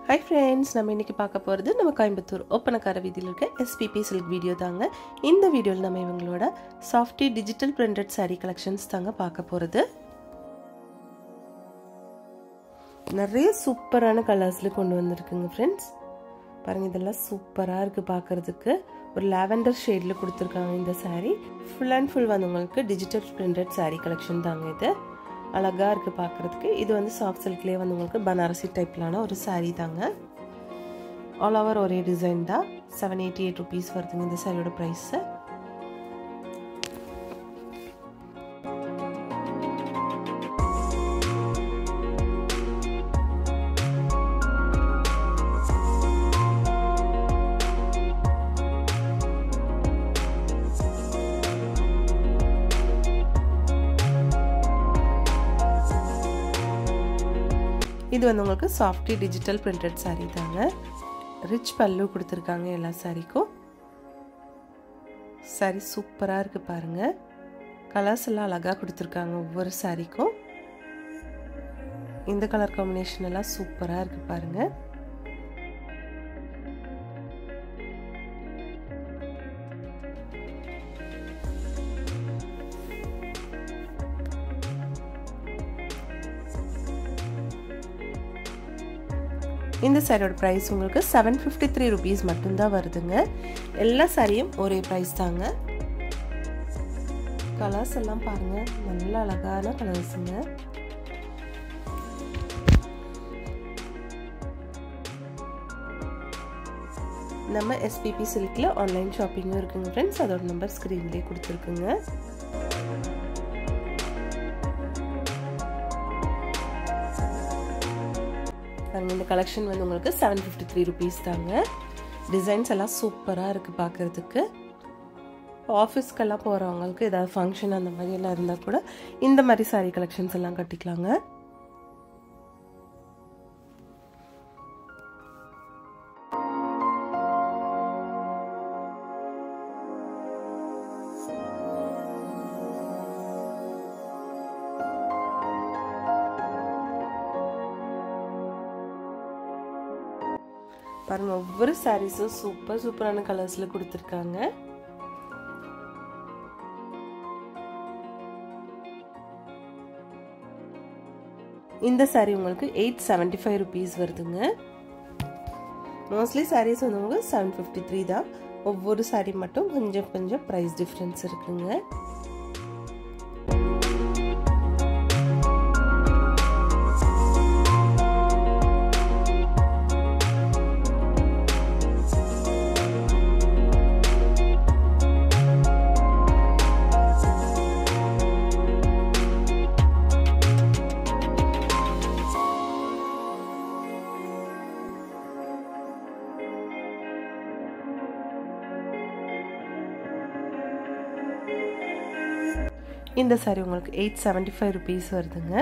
hi friends நம்ம இன்றைக்கி பார்க்க போகிறது நம்ம கோயம்புத்தூர் ஒப்பனக்கார வீதியில் இருக்க எஸ்பிபி சில்க் வீடியோ தாங்க இந்த வீடியோவில் நம்ம இவங்களோட softy digital printed saree collections தாங்க பார்க்க போகிறது நிறைய சூப்பரான கலர்ஸில் கொண்டு வந்திருக்குங்க ஃப்ரெண்ட்ஸ் பாருங்கள் இதெல்லாம் சூப்பராக இருக்குது பார்க்குறதுக்கு ஒரு லாவெண்டர் ஷேடில் கொடுத்துருக்காங்க இந்த saree ஃபுல் அண்ட் ஃபுல் வந்து உங்களுக்கு டிஜிட்டல் பிரிண்டட் saree கலெக்ஷன் தாங்க இது அழகாக இருக்குது பார்க்குறதுக்கு இது வந்து சாஃப்ட் சில்க்லேயே வந்து உங்களுக்கு பனாரசி டைப்லான ஒரு சாரீ தாங்க ஆல் ஓவர் ஒரே டிசைன் தான் செவன் எயிட்டி எயிட் ருபீஸ் வருதுங்க இந்த சாரியோட ப்ரைஸு இது வந்து உங்களுக்கு சாஃப்டி டிஜிட்டல் பிரிண்டட் சாரீ தாங்க ரிச் பல்லு கொடுத்துருக்காங்க எல்லா சாரீக்கும் சாரி சூப்பராக இருக்குது பாருங்கள் கலர்ஸ் எல்லாம் அழகாக கொடுத்துருக்காங்க ஒவ்வொரு சாரீக்கும் இந்த கலர் காம்பினேஷன் எல்லாம் சூப்பராக இருக்குது பாருங்கள் இந்த சாரியோட ப்ரைஸ் உங்களுக்கு செவன் ஃபிஃப்டி த்ரீ ருபீஸ் மட்டும்தான் வருதுங்க எல்லா சாரியும் ஒரே ப்ரைஸ் தாங்க கலர்ஸ் எல்லாம் பாருங்கள் நல்ல அழகான கலர்ஸுங்க நம்ம எஸ்பிபி சில்கில் ஆன்லைன் ஷாப்பிங்கும் இருக்குங்க ஃப்ரெண்ட்ஸ் அதோட நம்பர் ஸ்க்ரீன்லேயே கொடுத்துருக்குங்க பாருங்க இந்த கலெக்ஷன் வந்து உங்களுக்கு செவன் ஃபிஃப்டி த்ரீ ருபீஸ் தாங்க டிசைன்ஸ் எல்லாம் சூப்பராக இருக்குது பார்க்குறதுக்கு ஆஃபீஸ்க்கெல்லாம் போகிறவங்களுக்கு ஏதாவது ஃபங்க்ஷன் அந்த மாதிரி எல்லாம் இருந்தால் கூட இந்த மாதிரி சாரீ கலெக்ஷன்ஸ் எல்லாம் கட்டிக்கலாங்க பாருங்க ஒவ்வொரு சாரீஸும் சூப்பர் சூப்பரான கலர்ஸில் கொடுத்துருக்காங்க இந்த சாரீ உங்களுக்கு எயிட் செவன்டி ஃபைவ் ருபீஸ் வருதுங்க மோஸ்ட்லி சாரீஸ் வந்து உங்களுக்கு செவன் ஃபிஃப்டி த்ரீ தான் ஒவ்வொரு சாரீ மட்டும் கொஞ்சம் கொஞ்சம் ப்ரைஸ் டிஃப்ரென்ஸ் இருக்குங்க இந்த சாரி உங்களுக்கு எயிட் செவன்டி ஃபைவ் ருபீஸ் வருதுங்க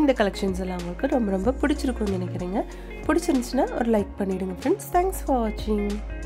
இந்த கலெக்ஷன்ஸ் எல்லாம் உங்களுக்கு ரொம்ப ரொம்ப பிடிச்சிருக்கும்னு நினைக்கிறேங்க பிடிச்சிருந்துச்சுன்னா ஒரு லைக் பண்ணிவிடுங்க ஃப்ரெண்ட்ஸ் தேங்க்ஸ் ஃபார் வாட்சிங்